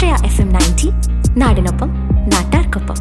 ആശ്രയ F M ninety നാടിനൊപ്പം നാട്ടാർക്കൊപ്പം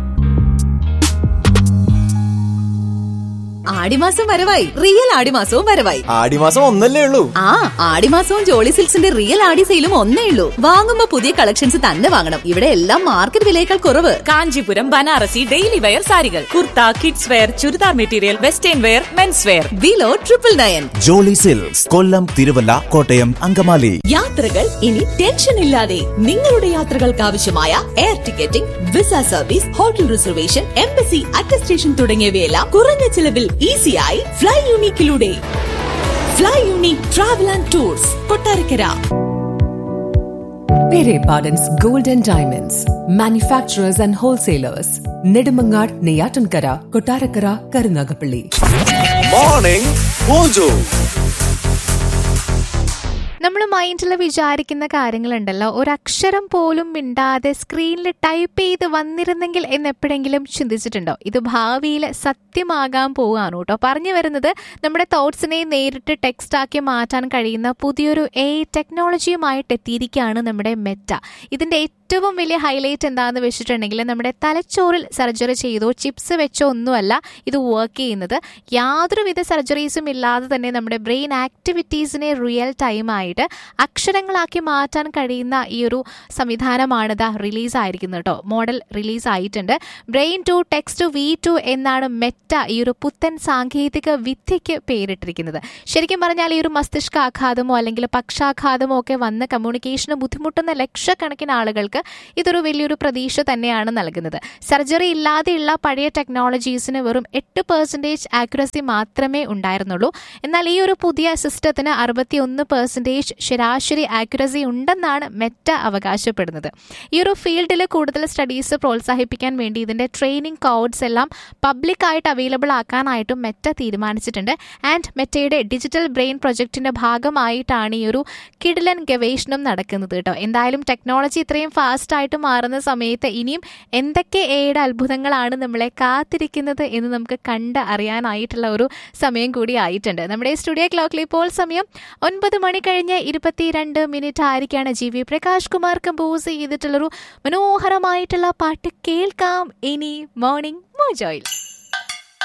ആടിമാസം വരവായി റിയൽ ആടിമാസവും വരവായി ആടിമാസം ഒന്നല്ലേ ഉള്ളൂ ആ ആടിമാസവും ജോളി സിൽക്സിന്റെ റിയൽ ആടി സെയിലും ഒന്നേ ഉള്ളൂ വാങ്ങുമ്പോ പുതിയ കളക്ഷൻസ് തന്നെ വാങ്ങണം ഇവിടെ എല്ലാം മാർക്കറ്റ് വിലയേക്കാൾ കുറവ് കാഞ്ചീപുരം ബനാറസി ഡെയിലി വെയർ സാരികൾ kurta kids wear churidar material western wear men's wear below triple nine Jolly silks Kollam Thiruvalla Kottayam Angamaly യാത്രകൾ ഇനി ടെൻഷൻ ഇല്ലാതെ നിങ്ങളുടെ യാത്രകൾക്ക് ആവശ്യമായ air ticketing visa service hotel reservation embassy attestation തുടങ്ങിയവയെല്ലാം കുറഞ്ഞ ചിലവിൽ ഈസിയായി ഫ്ലൈ യൂണിക്കിലൂടെ fly unique travel and tours Kottarakkara Pere Pardon's Gold and Diamonds, manufacturers and wholesalers, Nedimangar, Neyatankara, Kotarakara, Karunagapalli. Morning mojo നമ്മൾ മൈൻഡിൽ വിചാരിക്കുന്ന കാര്യങ്ങളുണ്ടല്ലോ ഒരക്ഷരം പോലും മിണ്ടാതെ സ്ക്രീനിൽ ടൈപ്പ് ചെയ്ത് വന്നിരുന്നെങ്കിൽ എന്ന് എപ്പോഴെങ്കിലും ചിന്തിച്ചിട്ടുണ്ടോ ഇത് ഭാവിയിൽ സത്യമാകാൻ പോവുകയാണ് കേട്ടോ പറഞ്ഞു വരുന്നത് നമ്മുടെ തോട്ട്സിനെ നേരിട്ട് ടെക്സ്റ്റ് ആക്കി മാറ്റാൻ കഴിയുന്ന പുതിയൊരു എ ടെക്നോളജിയുമായിട്ട് എത്തിയിരിക്കുകയാണ് നമ്മുടെ മെറ്റ ഇതിന്റെ ഏറ്റവും വലിയ ഹൈലൈറ്റ് എന്താണെന്ന് വെച്ചിട്ടുണ്ടെങ്കിൽ നമ്മുടെ തലച്ചോറിൽ സർജറി ചെയ്തോ ചിപ്സ് വെച്ചോ ഒന്നുമല്ല ഇത് വർക്ക് ചെയ്യുന്നത് യാതൊരുവിധ സർജറീസും ഇല്ലാതെ തന്നെ നമ്മുടെ ബ്രെയിൻ ആക്ടിവിറ്റീസിനെ റിയൽ ടൈമായിട്ട് അക്ഷരങ്ങളാക്കി മാറ്റാൻ കഴിയുന്ന ഈ ഒരു സംവിധാനമാണ് ഇതാ റിലീസ് ആയിരിക്കുന്നത് കേട്ടോ മോഡൽ റിലീസ് ആയിട്ടുണ്ട് brain to text V two എന്നാണ് മെറ്റ ഈ ഒരു പുത്തൻ സാങ്കേതിക വിദ്യയ്ക്ക് പേരിട്ടിരിക്കുന്നത് ശരിക്കും പറഞ്ഞാൽ ഈ ഒരു മസ്തിഷ്കാഘാതമോ അല്ലെങ്കിൽ പക്ഷാഘാതമോ ഒക്കെ വന്ന് കമ്മ്യൂണിക്കേഷന് ബുദ്ധിമുട്ടുന്ന ലക്ഷക്കണക്കിന് ആളുകൾക്ക് ഇതൊരു വലിയൊരു പ്രതീക്ഷ തന്നെയാണ് നൽകുന്നത് സർജറി ഇല്ലാതെയുള്ള പഴയ ടെക്നോളജീസിന് വെറും എട്ട് പെർസെൻറ്റേജ് ആക്യുറസി മാത്രമേ ഉണ്ടായിരുന്നുള്ളൂ എന്നാൽ ഈ ഒരു പുതിയ സിസ്റ്റത്തിന് അറുപത്തി ഒന്ന് പെർസെൻറ്റേജ് ശരാശരി ആക്യുറസി ഉണ്ടെന്നാണ് മെറ്റ അവകാശപ്പെടുന്നത് ഈ ഒരു ഫീൽഡിൽ കൂടുതൽ സ്റ്റഡീസ് പ്രോത്സാഹിപ്പിക്കാൻ വേണ്ടി ഇതിൻ്റെ ട്രെയിനിങ് കോഡ്സ് എല്ലാം പബ്ലിക്കായിട്ട് അവൈലബിൾ ആക്കാനായിട്ടും മെറ്റ തീരുമാനിച്ചിട്ടുണ്ട് ആൻഡ് മെറ്റയുടെ ഡിജിറ്റൽ ബ്രെയിൻ പ്രൊജക്ടിന്റെ ഭാഗമായിട്ടാണ് ഈ ഒരു കിടിലൻ ഗവേഷണം നടക്കുന്നത് കേട്ടോ എന്തായാലും ടെക്നോളജി ഇത്രയും ഫാസ്റ്റ് ആയിട്ട് മാറുന്ന സമയത്ത് ഇനിയും എന്തൊക്കെ ഏഴ് അത്ഭുതങ്ങളാണ് നമ്മളെ കാത്തിരിക്കുന്നത് എന്ന് നമുക്ക് കണ്ട് അറിയാനായിട്ടുള്ള ഒരു സമയം കൂടി ആയിട്ടുണ്ട് നമ്മുടെ സ്റ്റുഡിയോ ക്ലോക്കിൽ ഇപ്പോൾ സമയം ഒൻപത് മണി കഴിഞ്ഞ് ഇരുപത്തിരണ്ട് മിനിറ്റ് ആയിരിക്കാണ് G V Prakash Kumar compose ചെയ്തിട്ടുള്ളൊരു മനോഹരമായിട്ടുള്ള പാട്ട് കേൾക്കാം ഇനി മോർണിംഗ് മോജോയിൽ